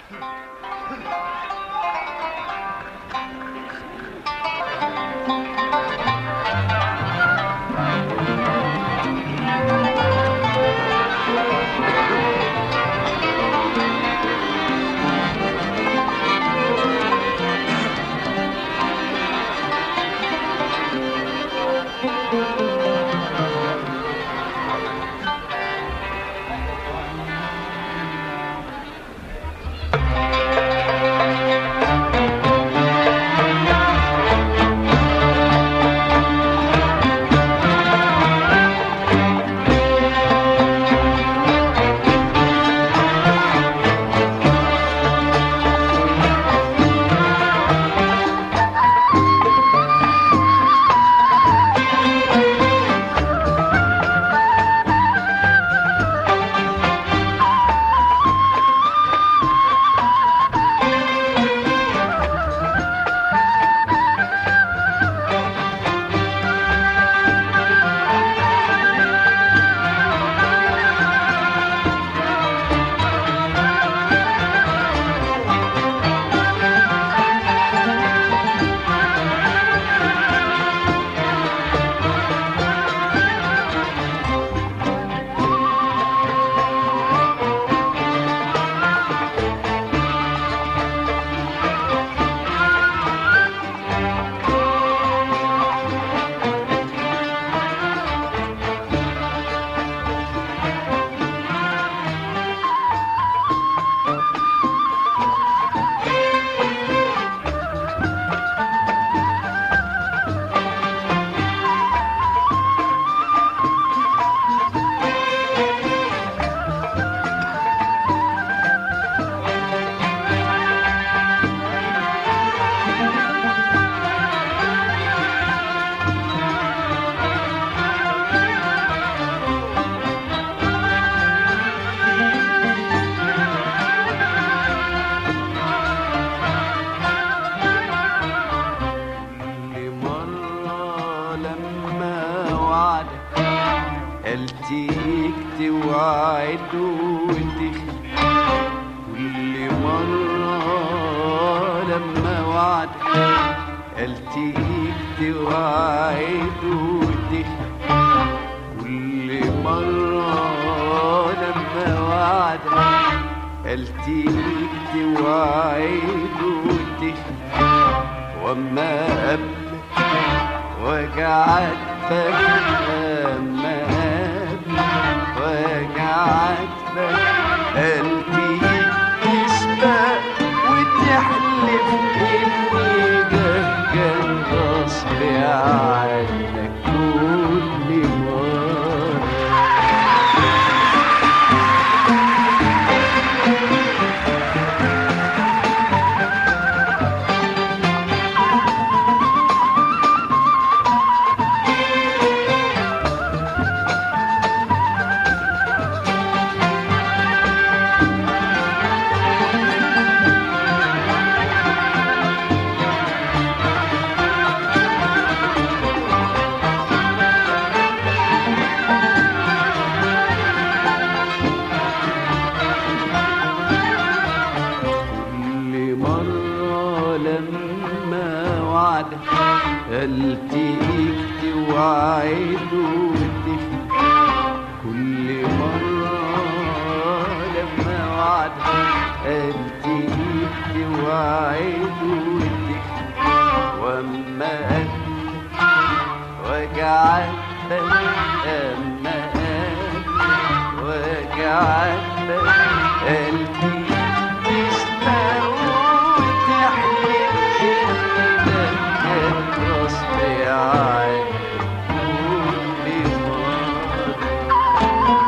كل مرة لما وعدك قلتيك توعد وتخلي كل مرة لما وعدك قلتيك توعد وتخلي كل مرة لما وعدك قلتيك توعد وتخلي وما قبلك وجعت بك أما قبلك وجعت بك قلبي تسبق وتحلف إني جهجان غصب عنك كل مرة كل مرة لما وعدك قلتيك توعد وتخلي كل مرة لما وعدك قلتيك توعد وتخلي وأما قلبك وجعتك أما قلبك وجعتك قلبي تسمع وتحلف إنك كان غصب عنك كل مرة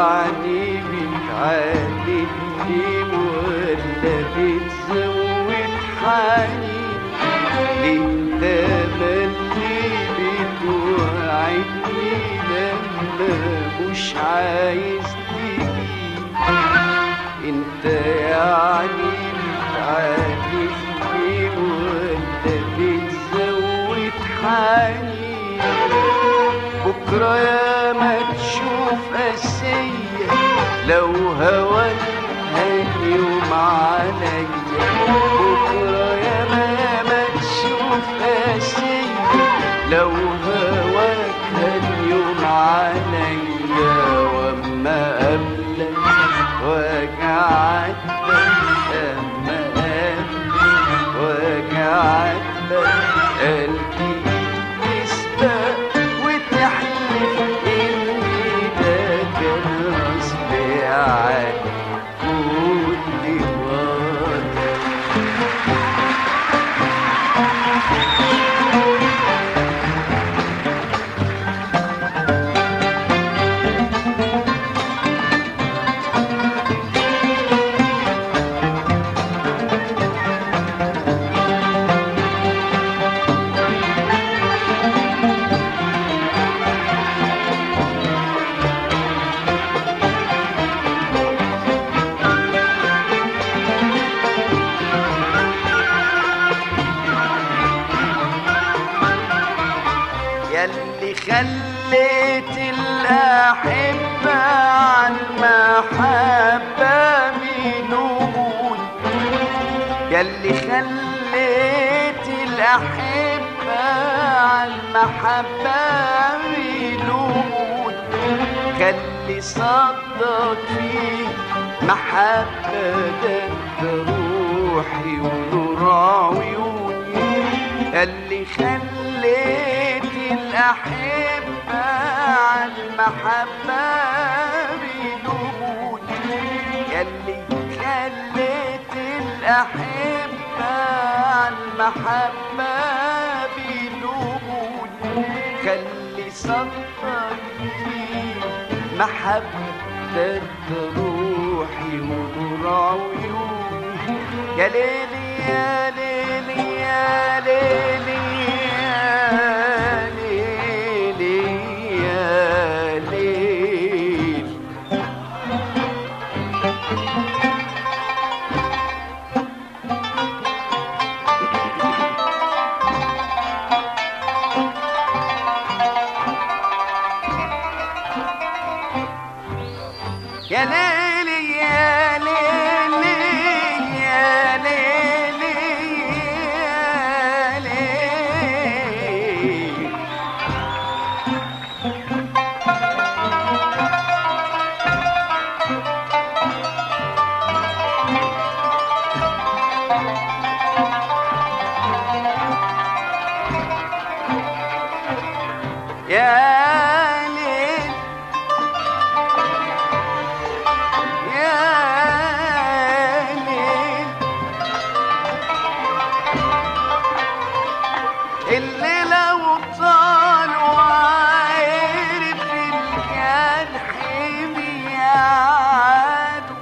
يعني بتعاندني ولا بتزود حنين ليه تملي بتوعدني لما مش عايز تيجي انت يعني بتعاندني ولا بتزود حنين بكرة يا ما تشوف قاسية لو هواك هاليوم عليا بكرة يا ما ما تشوف قاسية لو هواك هاليوم عليا واما قبلك وجعتك اما قبلك وجعتك قلبي تسبق وتحلف اني ده كان غصبي عنك كل مرة ياللي خليت الأحبة عن محبة بنقول ياللي خليت الأحبة عن محبة بنقول خلي صدق فيه محبة ده روحي ونور عيوني اللي خليت الأحبة عن محبة بدون يلي خليت الأحبة عن محبة بدون خلي صدق فيه محبة روحي ونور عيوني يا ليلي يا ليلي يا ليلي يا ليلي يا ليل يا ليلي يا ليلي يا ليلي يا ليلي يا ليل يا ليل اللي لو طال وعرف الجرح بيعاده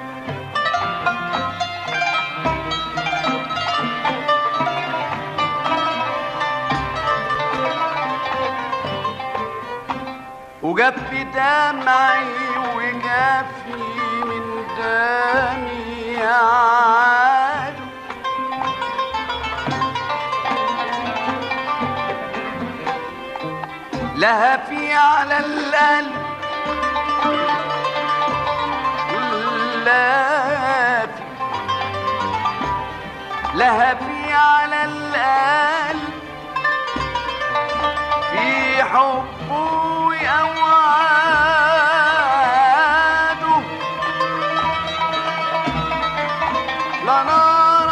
وجاب في دمعي وجافي من دمي عاد لهفي على القلب لهفي لهفي على القلب في حبه وأوعاده لا نار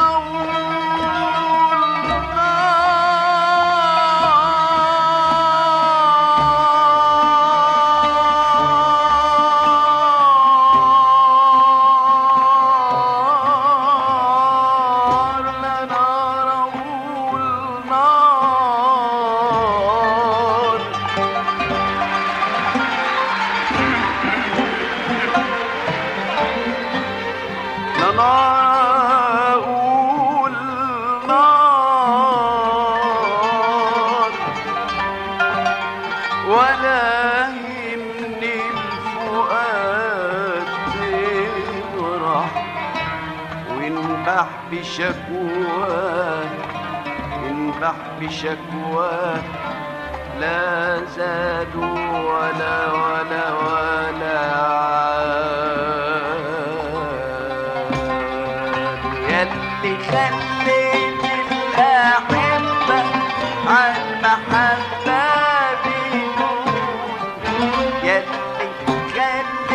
لا نار نار نار أقول نار ولا يهمني الفؤاد تجرح وينبح بشكواه ينبح بشكواه لا زادوا ولا ولا ولا عاد يلي خليت الأحبة عن محبة بيموت يلي خليت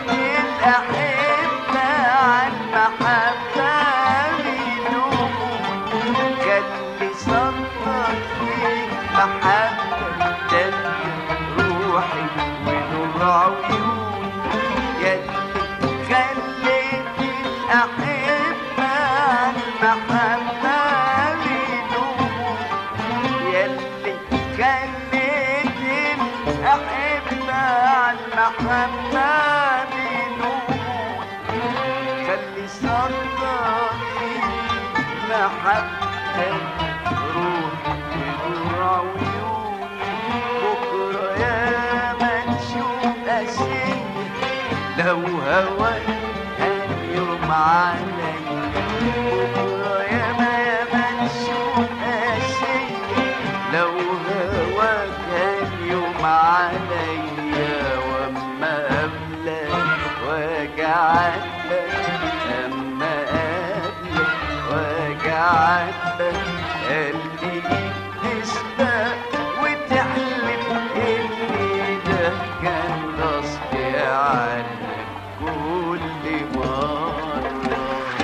الأحبة عن محبة بيموت خلي صدرك فيه محبة جنة روحي ونور عيوني يلي خليت الأحبة عن محبة بيدوم يلي خليت الأحبة عن محبة بيدوم خلي صدرك فيه محبة روحي ونور عيوني بكرة يا ما نشوف أشياء لو هواك كان يوم علي بكرة يا ما يا ما نشوف أشياء لو هواك كان يوم علي وأما قبلك وجعتك أما قبلك وجعتك قلبي تسبق وتحلف إن ده كان غصب عنك كل مرة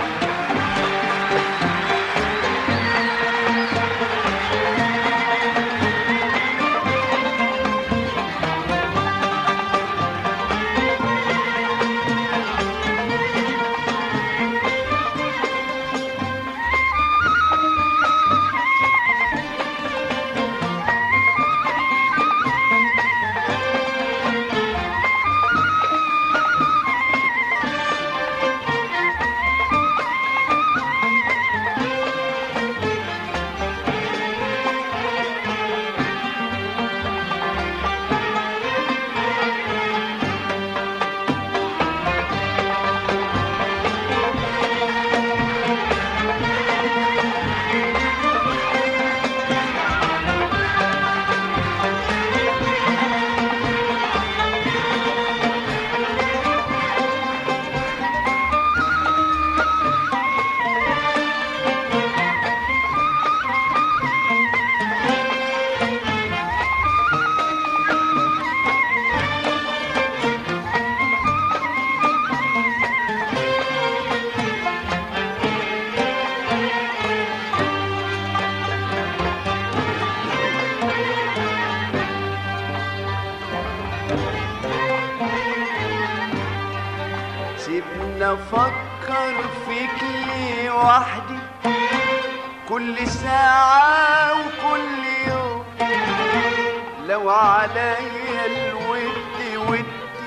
سيبنا افكر فيك لوحدي كل ساعة وكل يوم لو عليا الود ودي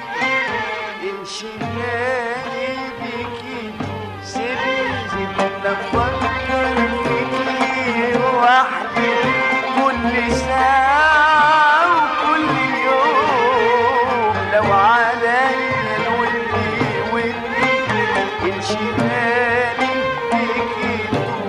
انشغالي بيكي سيبني سيبنا افكر فيك لوحدي كل ساعة وكل يوم لو عليا الود ودي انشغالي بيكي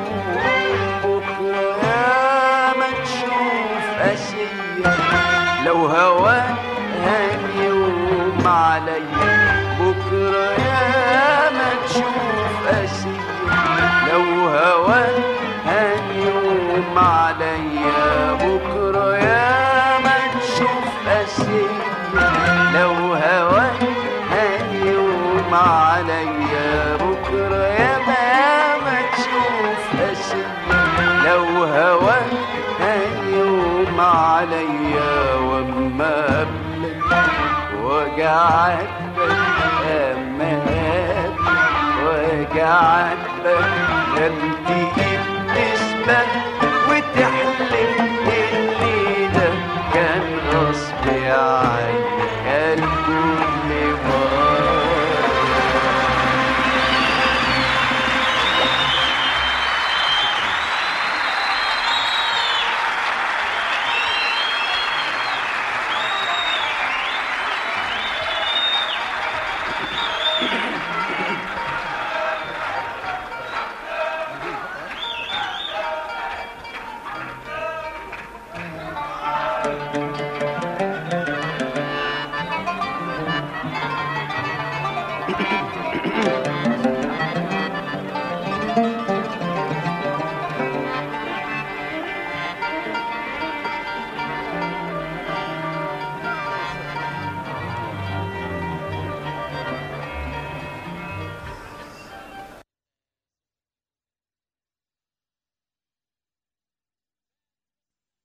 بكرة يا ما تشوف أسية لو هواك هاليوم عليا بكرة يا ما تشوف أسية لو هواك هاليوم عليا بكرة يا ما تشوف أسية لو هواك هاليوم عليا بكرة يا ما ما تشوف أسية لو هواك هاليوم عليا وأما قبلك وجعتك أما قبلك وجعتك قلبي بتسبق وتحلف إن ده كان غصب عنك كل مرة